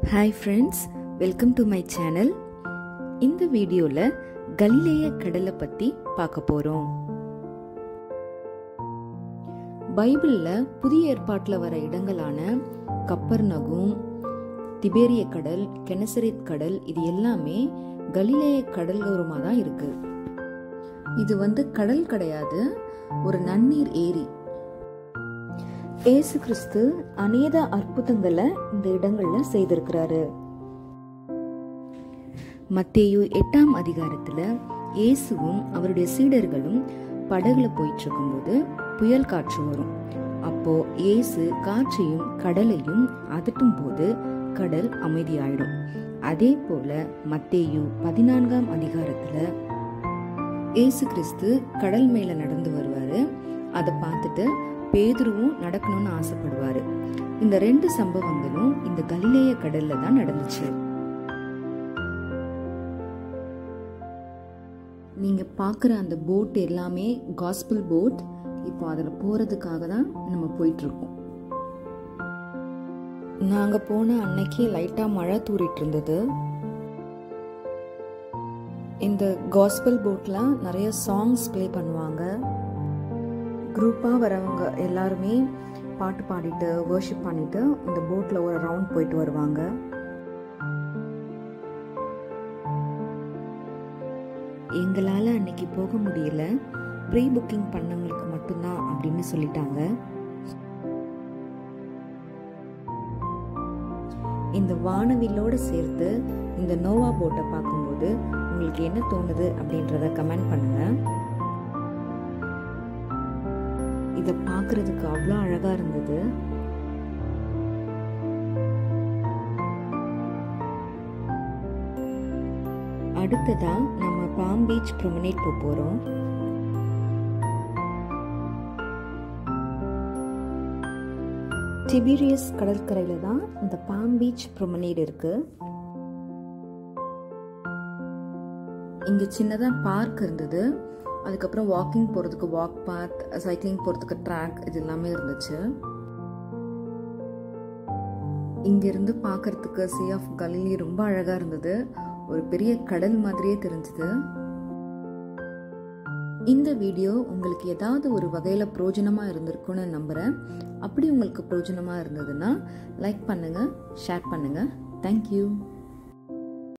hi friends welcome to my channel இந்த வீடியோவில் கலிலேய கடலை பற்றி பார்க்க போகிறோம் பைபிளில் புதிய ஏற்பாட்டில் வர இடங்களான கப்பர் நகும் திபேரிய கடல் கெனசரித் கடல் இது எல்லாமே கலிலேய கடலோரமாக தான் இருக்கு இது வந்து கடல் கிடையாது ஒரு நன்னீர் ஏரி ஏசு கிறிஸ்து அநேக அற்புதங்களை இந்த இடங்கள்ல செய்திருக்கிறாரு மத்தேயு எட்டாம் அதிகாரத்துல இயேசுவும் அவருடைய சீடர்களும் படகுல போயிட்டு இருக்கும்போது புயல் காற்று வரும் அப்போ இயேசு காற்றையும் கடலையும் அதட்டும் போது கடல் அமைதியாயிடும் அதே போல மத்தேயு பதினான்காம் அதிகாரத்துல இயேசு கிறிஸ்து கடல் மேல நடந்து வருவாரு அதை பார்த்துட்டு பேதுருவும் நடக்கணும்னு ஆசைப்படுவாரு இந்த ரெண்டு சம்பவங்களும் இந்த கலிலேய கடல்ல தான் நடந்துச்சு நீங்க பார்க்குற அந்த போட் எல்லாமே காஸ்பிள் போட் இப்போ அதில் போறதுக்காக தான் நம்ம போயிட்டு இருக்கோம் நாங்க போன அன்னைக்கு லைட்டா மழை தூரிட்டு இருந்தது இந்த காஸ்பிள் போட்ல நிறைய சாங்ஸ் ப்ளே பண்ணுவாங்க குரூப்பாக வரவங்க எல்லாருமே பாட்டு பாடிட்டு வர்ஷிப் பண்ணிட்டு இந்த போட்டில் ஒரு ரவுண்ட் போயிட்டு வருவாங்க எங்களால் அன்னைக்கு போக முடியல ப்ரீ புக்கிங் பண்ணவங்களுக்கு மட்டும்தான் அப்படின்னு சொல்லிட்டாங்க இந்த வானவில்லோட சேர்த்து இந்த நோவா போட்டை பார்க்கும்போது உங்களுக்கு என்ன தோணுது அப்படின்றத கமெண்ட் பண்ணுங்கள் இதை பார்க்கறதுக்கு அவ்வளோ அழகா இருந்தது அடுத்ததா நம்ம பாம் பீச் ப்ரொமனேட் போக போகிறோம் டிபிரியஸ் கடற்கரையில் தான் இந்த பாம் பீச் ப்ரொமனேட் இருக்கு இங்கே சின்னதாக பார்க் இருந்தது அதுக்கப்புறம் வாக்கிங் போகிறதுக்கு வாக் பாத் சைக்கிளிங் போகிறதுக்கு ட்ராக் இது எல்லாமே இருந்துச்சு இங்கிருந்து பார்க்கறதுக்கு சி ஆஃப் கலிலி ரொம்ப அழகாக இருந்தது ஒரு பெரிய கடல் மாதிரியே தெரிஞ்சுது இந்த வீடியோ உங்களுக்கு ஏதாவது ஒரு வகையில் பிரோஜனமாக இருந்திருக்கும்னு நம்புகிறேன் அப்படி உங்களுக்கு பிரோஜனமாக இருந்ததுன்னா லைக் பண்ணுங்கள் ஷேர் பண்ணுங்கள் தேங்க்யூ